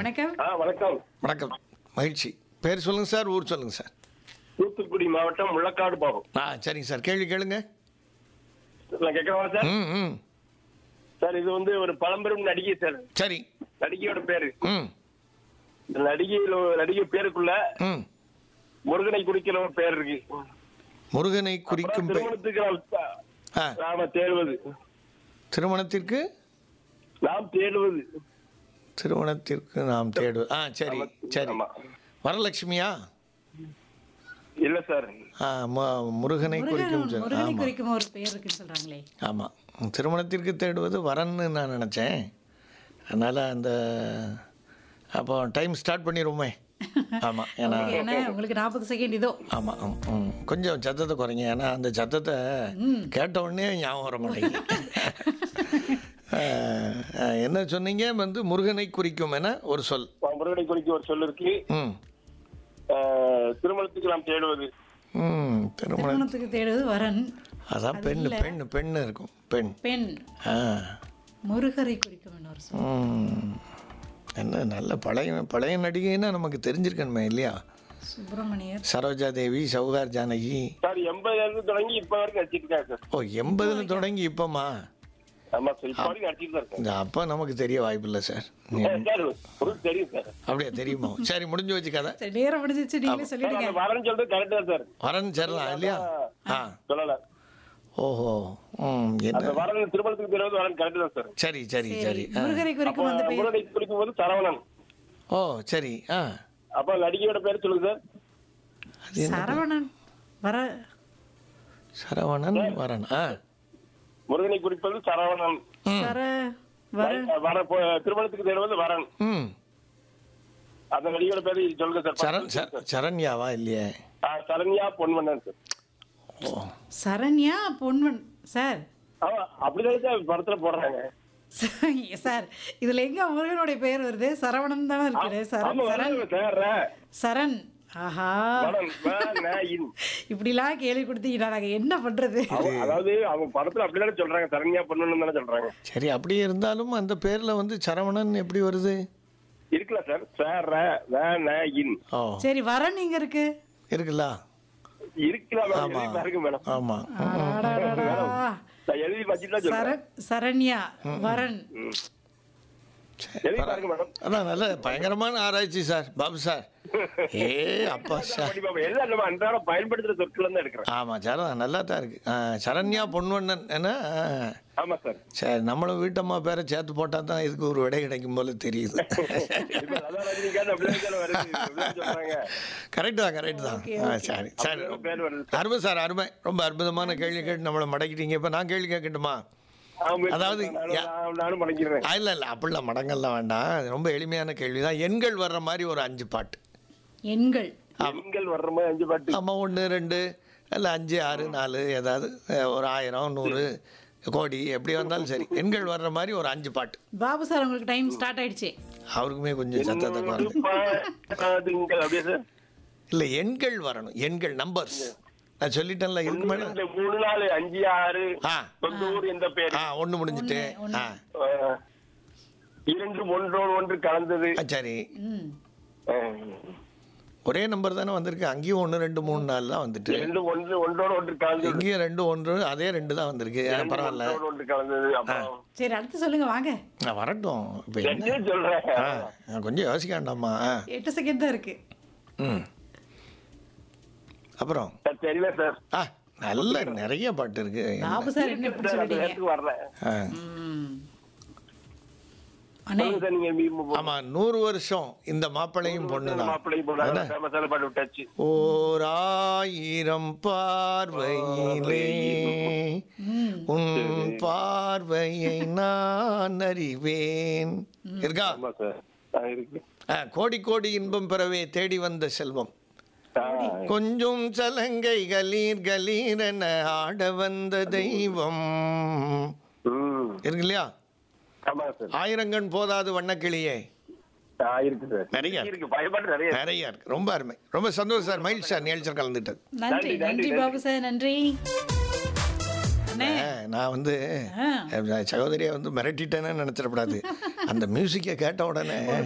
வணக்கம் ஆ வணக்கம் வணக்கம் மகிழ்ச்சி பேர் சொல்லுங்க சார் ஊர் சொல்லுங்க சார் தூத்துக்குடி மாவட்டம் முள்ளக்காடு பாபு ஆ சரிங்க சார் கேள்வி கேளுங்க நான் கேட்கறவா சார் ம் ம் சார் இது வந்து ஒரு பழம்பெரும் நடிகை சார் சரி நடிகையோட பேரு ம் இந்த நடிகையில நடிகை பேருக்குள்ள ம் முருகனை குறிக்கிற ஒரு பேர் இருக்கு முருகனை அப்புறம் குறிக்கும் பெயர் திருமணத்துக்கு நாம் ஆ நாம தேடுவது திருமணத்திற்கு நாம் தேடுவது திருமணத்திற்கு நாம் தேடு ஆ சரி சரி ஆமா. வரலட்சுமியா இல்ல சார் ஆ மு- முருகனை முருகன் குறிக்கும் சொல்- முருகனை ஆமா குறிக்கும் ஒரு பெயர் இருக்குன்னு சொல்றாங்களே ஆமாம் திருமணத்திற்கு தேடுவது வரன்னு நான் நினச்சேன் அதனால் அந்த அப்போ டைம் ஸ்டார்ட் பண்ணிடுவோமே ஆமாம் ஏன்னா உங்களுக்கு என்ன உங்களுக்கு நாற்பது செகண்ட் இதோ ஆமாம் ம், ம் கொஞ்சம் சத்தத்தை குறைங்க ஏன்னா அந்த சத்தத்தை கேட்ட உடனே ஞாபகம் வர மாட்டேங்குது அஹ், அஹ், என்ன சொன்னீங்க வந்து முருகனை குறிக்கும் என ஒரு சொல் முருகனை குறிக்க ஒரு சொல் இருக்கு ம் ஆஹ், திருமணத்துக்கு நாம் தேடுவது ம் திருமணம் திருமணத்துக்கு தேடுவது வரன் அதான் பெண் பெண் பெண் இருக்கும் பெண் பெண் ஆ முருகரை குறிக்கும் இன்னொரு சொல் ம். என்ன நல்ல பழைய பழைய நடிகைன்னா நமக்கு தெரிஞ்சிருக்கணுமே இல்லையா சுப்பிரமணியர் சரோஜா தேவி சௌகார் ஜானகி சார் எண்பதுல இருந்து தொடங்கி இப்ப வரைக்கும் நடிச்சிட்டு இருக்காங்க சார் ஓ எண்பதுல தொடங்கி இப்போமா ஆமா சார் இப்ப வரைக்கும் நடிச்சிட்டு தான் இருக்காங்க இந்த அப்போ நமக்கு தெரிய வாய்ப்பில்லை சார் நீ- சார் உங்களுக்கு தெரியும் சார் அப்படியே தெரியுமா சரி முடிஞ்சு வச்சு கதை சரி, நேரம் முடிஞ்சிச்சு நீங்களே சார், சொல்லிடுங்க அந்த வரேன்னு சொல்றது கரெக்ட் தான் சார் வரன் சேரலாம் இல்லையா ஆ சொல்லல ஓஹோ ம் அந்த என்ன வரன் திருமணத்துக்கு தேடுவது வரன் கரெக்ட் தான் சார் சரி சரி சரி ஆ. முருகரை குறிக்கும் அந்த பெயர் முருகனை குறிக்கும் போது சரவணன் ஓ சரி ஆ அப்ப நடிகையோட பேர் சொல்லுங்க சார் அது என்ன சரவணன் வர சரவணன் வரன் ஆ முருகனை குறிப்பது சரவணன் சர வர வர போ- திருமணத்துக்கு தேடுவது வரன் ம் அந்த நடிகையோட பேரு சொல்லுங்க சார் சரண் ச- சரண்யாவா இல்லையே ஆ, சரண்யா பொன்வண்ணன் சார் ஓ சரண்யா பொன்வன் சார் ஆமா அப்படிதான் சார் படத்துல போடுறாங்க சார் இதுல எங்க முருகனுடைய பெயர் வருது சரவணன் தானே இருக்குது சரண் ஆமா சரண் வரணும் சார் சரண் ஆஹா வரன் வ, ந, இன். இப்படிலாம் கேள்வி கொடுத்தீங்கன்னா நாங்க என்ன பண்றது அவ- அதாவது அவங்க படத்துல அப்படிதானே சொல்றாங்க சரண்யா பொன்வண்ணன் தானே சொல்றாங்க சரி அப்படி இருந்தாலும் அந்த பேர்ல வந்து சரவணன் எப்படி வருது இருக்குல்ல சார் சார் வ, ந, இன் ஓ சரி வரன் இங்க இருக்கு இருக்குல்ல இருக்கலாம் மேடம் எழுதி பாருங்க மேடம் ஆமா அடாடாடாடா. நான் எழுதி வச்சுட்டு தான் சொல்றேன் சரண் சரண்யா வரன் எழுதி பாருங்க மேடம் அதான் நல்ல பயங்கரமான ஆராய்ச்சி சார் பாபு சார் ஏ அப்பா சார் படி பாப்பா. எல்லாம் நம்ம அன்றாடம் பயன்படுத்துற சொற்கள் தான் எடுக்கிறேன் ஆமா சரண் நல்லா தான் இருக்கு ஆ, சரண்யா பொன்வண்ணன் என்ன ஆ, ஆமா சார் சரி நம்மளும் வீட்டம்மா பேரை சேர்த்து போட்டா தான் இதுக்கு ஒரு விடை கிடைக்கும் போல தெரியுது இப்ப அதான் ரஜினிகாந்த் அப்படிதான் சார் வருது அப்படிதான் சொல்றாங்க கரெக்ட் தான் கரெக்ட் தான் ஆ, சரி சரி அப்படிதான் பேர் வருது அருமை சார் அருமை ரொம்ப அற்புதமான கேள்வி கேட்டு நம்மளை மடக்கிட்டீங்க இப்போ நான் கேள்வி கேட்கட்டுமா ஆமா, அதாவது நானும் யா- நான் நானும் பழகிறேன் ஆ, இல்ல இல்ல அப்படிலாம் மடங்கள்லாம் வேண்டாம் இது ரொம்ப எளிமையான கேள்வி தான் எண்கள் வர்ற மாதிரி ஒரு அஞ்சு பாட்டு எண்கள் எண்கள் வர்ற மாதிரி அஞ்சு பாட்டு ஆமா ஒன்று ரெண்டு இல்லை அஞ்சு ஆறு நாலு ஏதாவது அஹ், ஒரு ஆயிரம் நூறு கோடி எப்படி வந்தாலும் சரி எண்கள் வர்ற மாதிரி ஒரு அஞ்சு பாட்டு பாபு சார் உங்களுக்கு டைம் ஸ்டார்ட் ஆயிடுச்சு அவருக்குமே கொஞ்சம் சத்தத்தை குறைஞ்சு பாட்டுங்கள் அப்படியே சார் இல்லை எண்கள் வரணும் எண்கள் நம்பர்ஸ் நான் சொல்லிட்டேன்ல இதுக்கு மேலே இந்த மூணு நாலு அஞ்சு ஆறு ஆ சொந்த ஊர் எந்த பேர் ஆ ஒன்று முடிஞ்சிட்டு ஆ ஆ. இரண்டு ஒன்றோடு ஒன்று கலந்தது ஆ, சரி ம் ஆ. ஒரே நம்பர் தானே வந்திருக்கு அங்கேயும் ஒன்று ரெண்டு மூணு நாலு தான் வந்துட்டு இரண்டு ஒன்று ஒன்றோடு ஒன்று கலந்தது இங்கேயும் ரெண்டு ஒன்று அதே ரெண்டு தான் வந்திருக்கு ஆ, இரண்டு பரவாயில்ல ஒன்றோடு ஒன்று கலந்தது அப்புறம் சரி அடுத்து சொல்லுங்க வாங்க நான் வரட்டும் இப்போ என்ன ரெண்டே சொல்றேன் ஆ நான் கொஞ்சம் யோசிக்க வேண்டாமா ஆ எட்டு செகண்ட் தான் இருக்கு ம் அப்புறம் சார், தெரியல சார் ஆ நல்ல நிறைய பாட்டு இருக்கு பாபு சார் என்ன இப்படி சார், அந்த சொல்லிட்டீங்க நேரத்துக்கு வரல ஆ. ம். அண்ணே சொல்லுங்க சார், நீங்க மீ- ஆமா நூறு வருஷம் இந்த மாப்பிள்ளையும் பொண்ணு தான் மாப்பிள்ளை போனாங்க ஃபேமஸான பாட்டு விட்டாச்சு ஓர் ஆயிரம் பார்வையிலே உன் பார்வையை நான் அறிவேன் இருக்கா ஆமா சார் ஆ, இருக்கு ஆ, கோடி கோடி இன்பம் பெறவே தேடி வந்த செல்வம் ஆ, கொஞ்சம் சலங்கை கலீர் கலீர் என ஆட வந்த தெய்வம் ம். இருக்கு இல்லையா ஆமா சார் ஆயிரங்கண் போதாது வண்ணக்கிளியே ஆ, இருக்கு சார் நிறைய இருக்கு பயப்பாட்டு நிறைய இருக்கு. நிறைய இருக்கு ரொம்ப அருமை ரொம்ப சந்தோஷம் சார் மயில் சார் நிகழ்ச்சியில் கலந்துட்டது நன்றி நன்றி பாபு சார் நன்றி அண்ணே ஆ, நான் வந்து ஆ. சகோதரியை வந்து மிரட்டிட்டேன்னு நினைச்சிடக்கூடாது அந்த மியூசிக்கை கேட்ட உடனே